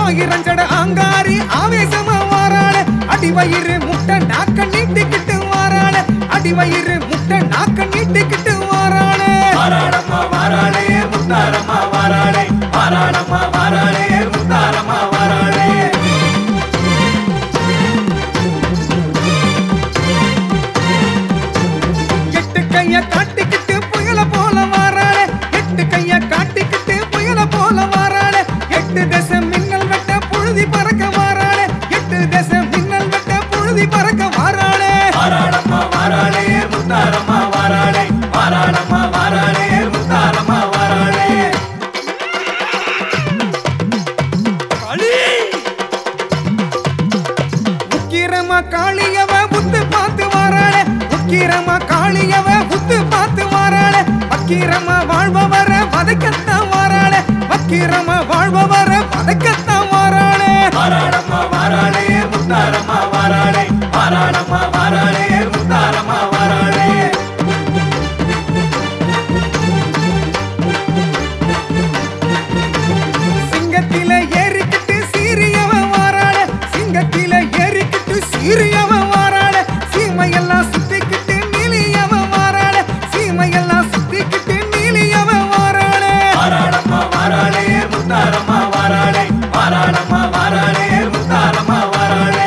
ஆயிரம் ஜட ஆங்காரி ஆவேசமா வாராளே அடிவயிறு முட்டை நாக்க நீட்டிக்கிட்டு வாராளே அடிவயிறு முட்டை நாக்க நீட்டிக்கிட்டு வாராளே வாராளம்மா வாராளே முத்தாரம்மா வாராளே வாராளம்மா வாராளே முத்தாரம்மா வாராளே எட்டு கைய காட்டிக்கிட்டு புயல போல வாராளே எட்டு கைய காட்டிக்கிட்டு புயல போல வாராளே எட்டு தசை மின்னல் வெட்ட புழுதி பறக்க வாராளே எட்டு தசை மின்னல் வெட்ட புழுதி பறக்க வாராளே வாராளம்மா வாராளே முத்தாரம்மா வாராளே வாராளம்மா வாராளே முத்தாரம்மா வாராளே உக்கிரமா காளியவ புத்து பார்த்து வாராளே உக்கிரமா காளியவ புத்து பார்த்து வாராளே வக்கிரமா வாழ்பவர வதைக்கத்தான் வாராளே வக்கிரமா வாழ்பவர வதைக்கத்தான் வாராளே வாராளம்மா வாராளே முத்தாரம்மா வாராளே வாராளம்மா வாராளே முத்தாரம்மா வாராளே சிங்கத்தில ஏறிக்கிட்டு சீரியவ வாராளே சிங்கத்தில ஏறிக்கிட்டு சீரியவ வாராளே சீமையெல்லாம் சுத்திக்கிட்டு நீலியவ வாராளே சீமையெல்லாம் சுத்திக்கிட்டு நீலியவ வாராளே வாராளம்மா வாராளே முத்தாரம்மா வாராளே வாராளம்மா வாராளே முத்தாரம்மா வாராளே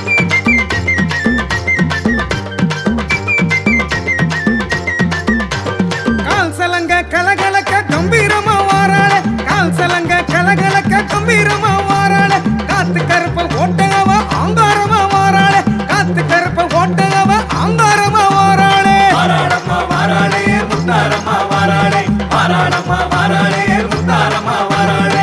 கால் சலங்க கலகலக்க கம்பீரமா வாராளே கால் சலங்க கலகலக்க கம்பீரமா வாராளே காத்து கருப்ப ஓட்டகவ ஆங்காரமா வாராளே காத்து கருப்ப ஓட்டகவ ஆங்காரமா வாராளே வாராளம்மா வாராளே முத்தாரம்மா வாராளே வாராளம்மா வாராளே முத்தாரம்மா வாராளே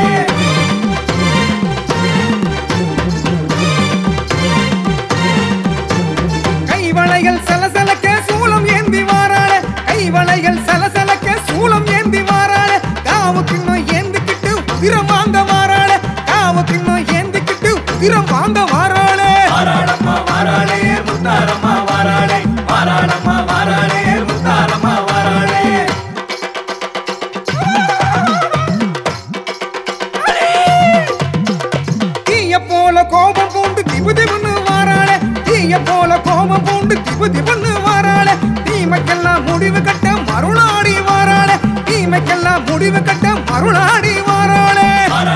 கைவளைகள் சலசலக்க சூலம் ஏந்தி வாராளே கைவளைகள் சலசலக்க சூலம் ஏந்தி வாராளே காவுக்கு இன்னும் ஏந்திக்கிட்டு உதிரம் வாங்க வாராளே காவுக்கு இன்னும் ஏந்திக்கிட்டு உதிரம் வாங்க வாராளே வாராளம்மா வாராளே முத்தாரம்மா வாராளே வாராளம்மா வாராளே முத்தாரம்மா வாராளே தீய போல கோபம் பூண்டு திபு திபுன்னு வாராளே தீய போல கோபம் பூண்டு திபு திபுன்னு வாராளே தீமைக்கெல்லாம் முடிவு கட்ட மருளாடி வாராளே தீமைக்கெல்லாம் முடிவு கட்ட மருளாடி வாராளே வாராளம்மா